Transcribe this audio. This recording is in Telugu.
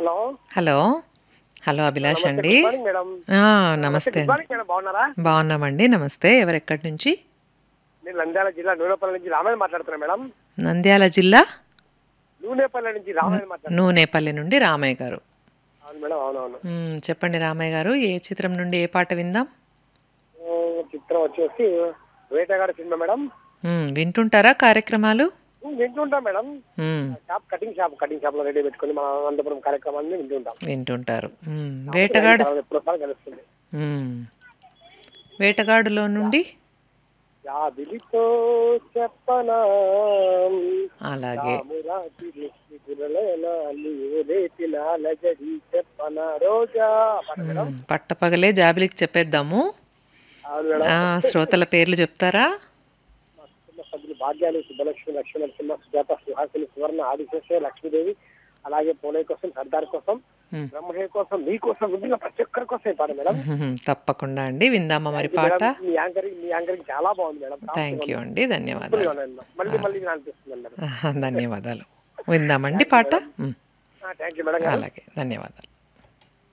హలో హలో హలో అభిలాష్ అండి గుడ్ మార్నింగ్ మేడం ఆ, నమస్తే గుడ్ అండి మార్నింగ్ మేడం బాగున్నారా బాగున్నామండి నమస్తే ఎవరెక్కడి నుంచి నేను నంద్యాల జిల్లా నూనెపల్లి నుంచి రామాయణ మాట్లాడుతున్నా మేడం నంద్యాల జిల్లా నూనెపల్లి నుంచి రామాయణ మాట్లాడుతున్నా నూనెపల్లి నుండి రామయ్య గారు అవును మేడం అవునవును మ్, చెప్పండి రామయ్య గారు ఏ చిత్రం నుండి ఏ పాట విందాం ఆ, చిత్రం వచ్చేసి వేటగాడి సినిమా మేడం మ్, వింటుంటారా కార్యక్రమాలు ఉమ్, వింటుంటాం మేడం మ్, shop cutting shop cutting shop లో రెడీ పెట్టుకుని మన అనంతపురం కార్యక్రమాన్ని వింటుంటాం వింటుంటారు మ్, వేటగాడు ఎప్పుడోసారి కలుస్తుంది మ్, వేటగాడులో నుండి యాదిలితో చెప్పనా అలాగే రామురాతి గురలేనా నీవు రేపిన లజడి చెప్పనా రోజా పాట మేడం మ్, పట్టపగలే జాబిలికి చెప్పేద్దాము అవును మేడం ఆ, శ్రోతల పేర్లు చెప్తారా మా కుటుంబ సభ్యులు భాగ్యాలు సుబ్బలక్ష్మి లక్ష్మీ నరసింహ సుజాత సుహాసిని సువర్ణ ఆదిశేష లక్ష్మీదేవి అలాగే పూలయ్య కోసం సర్దార్ కోసం మ్. బ్రహ్మయ్య కోసం మీ కోసం ముందుగా ప్రతి ఒక్కరి కోసం ఈ పాట మేడం మ్, తప్పకుండా అండి విందామా మరి ఇది పాట మేడం, మీ యాంకరింగ్ మీ యాంకరింగ్ చాలా బాగుంది మేడం థ్యాంక్ యూ అండి ధన్యవాదాలు సింపుల్గా ఉన్నది మేడం. మళ్ళీ మళ్ళీ నేను అనిపిస్తుంది మేడం ఆహా, ధన్యవాదాలు విందామండి పాట మ్, థ్యాంక్ యూ మేడం గారు. అలాగే ధన్యవాదాలు